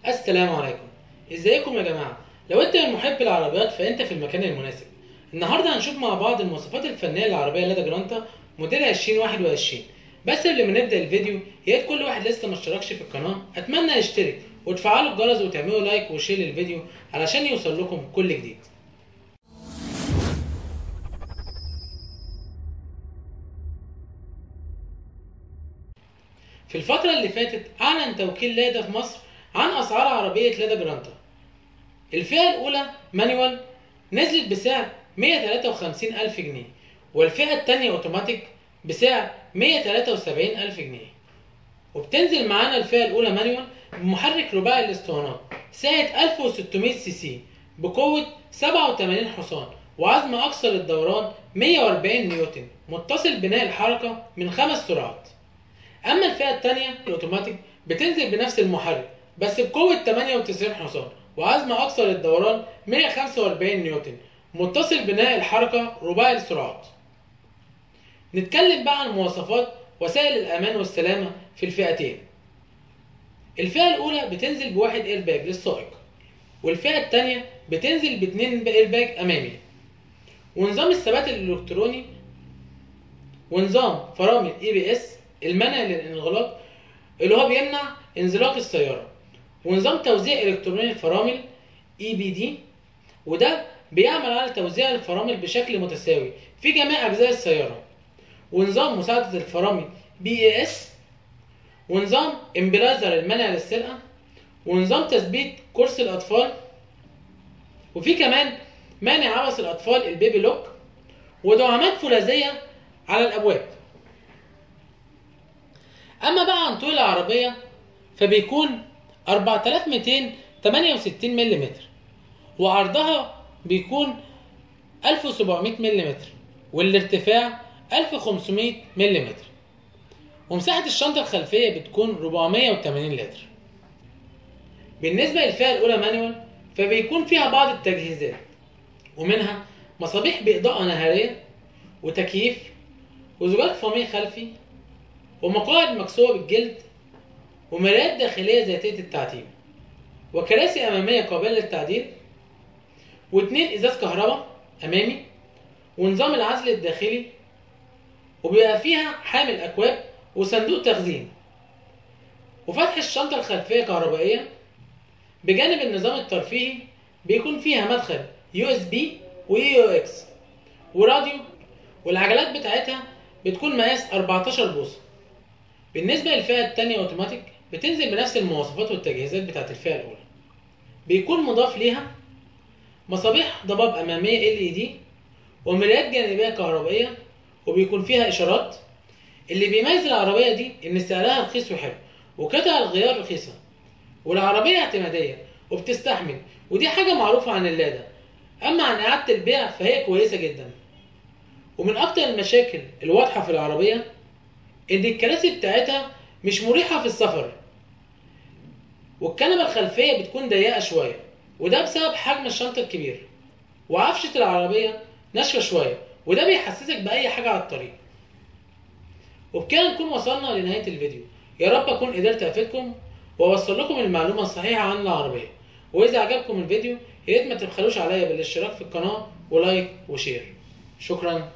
السلام عليكم ازيكم يا جماعه لو انت من محب العربيات فانت في المكان المناسب النهارده هنشوف مع بعض المواصفات الفنيه للعربيه لادا جرانتا موديل 2021 بس قبل ما نبدا الفيديو يا ريت كل واحد لسه ما اشتركش في القناه اتمنى يشترك وتفعلوا الجرس وتعملوا لايك وشير للفيديو علشان يوصل لكم كل جديد في الفترة اللي فاتت أعلن توكيل لادا في مصر عن أسعار عربية لادا جرانتا الفئة الأولى مانيوال نزلت بسعر 153 ألف جنيه والفئة الثانية أوتوماتيك بسعر 173 ألف جنيه وبتنزل معانا الفئة الأولى مانيوال بمحرك رباعي الاسطوانات سعة 1600 سي سي بقوة 87 حصان وعزم أقصى للدوران 140 نيوتن متصل بناء الحركة من خمس سرعات اما الفئه الثانيه الاوتوماتيك بتنزل بنفس المحرك بس بقوه 98 حصان وعزم اقصى للدوران 145 نيوتن متصل بناء الحركه رباعي السرعات نتكلم بقى عن مواصفات وسائل الامان والسلامه في الفئتين الفئه الاولى بتنزل بواحد ايرباج للسائق والفئه الثانيه بتنزل باثنين ايرباج امامي ونظام الثبات الالكتروني ونظام فرامل اي بي اس المنع للانغلاق اللي هو بيمنع انزلاق السيارة ونظام توزيع الكتروني الفرامل اي بي دي وده بيعمل على توزيع الفرامل بشكل متساوي في جميع اجزاء السيارة ونظام مساعدة الفرامل بي اي اس ونظام امبلايزر المنع للسرقة ونظام تثبيت كرسي الاطفال وفي كمان مانع عبث الاطفال البيبي لوك ودعامات فولاذية على الابواب اما بقى عن طول العربيه فبيكون 4268 ملم وعرضها بيكون 1700 ملم والارتفاع 1500 ملم ومساحه الشنطه الخلفيه بتكون 480 لتر بالنسبه للفئه الاولى مانيوال فبيكون فيها بعض التجهيزات ومنها مصابيح باضاءه نهاريه وتكييف وزجاج فمي خلفي ومقاعد مكسوة بالجلد ومرايات داخلية ذاتية التعتيم وكراسي أمامية قابلة للتعديل واتنين إزاز كهرباء أمامي ونظام العزل الداخلي وبيبقى فيها حامل أكواب وصندوق تخزين وفتح الشنطة الخلفية كهربائية بجانب النظام الترفيهي بيكون فيها مدخل يو اس بي وإي يو اكس وراديو والعجلات بتاعتها بتكون مقاس 14 بوصة بالنسبة للفئة التانية اوتوماتيك بتنزل بنفس المواصفات والتجهيزات بتاعت الفئة الأولى بيكون مضاف ليها مصابيح ضباب أمامية LED ومرايات جانبية كهربائية وبيكون فيها إشارات اللي بيميز العربية دي إن سعرها رخيص وحلو وقطع الغيار رخيصة والعربية اعتمادية وبتستحمل ودي حاجة معروفة عن اللادا أما عن إعادة البيع فهي كويسة جدا ومن أكتر المشاكل الواضحة في العربية ان الكراسي بتاعتها مش مريحه في السفر والكنبه الخلفيه بتكون ضيقه شويه وده بسبب حجم الشنطه الكبير وعفشه العربيه ناشفه شويه وده بيحسسك باي حاجه على الطريق وبكده نكون وصلنا لنهايه الفيديو يا رب اكون قدرت افيدكم واوصل لكم المعلومه الصحيحه عن العربيه واذا عجبكم الفيديو يا ريت ما تبخلوش عليا بالاشتراك في القناه ولايك وشير شكرا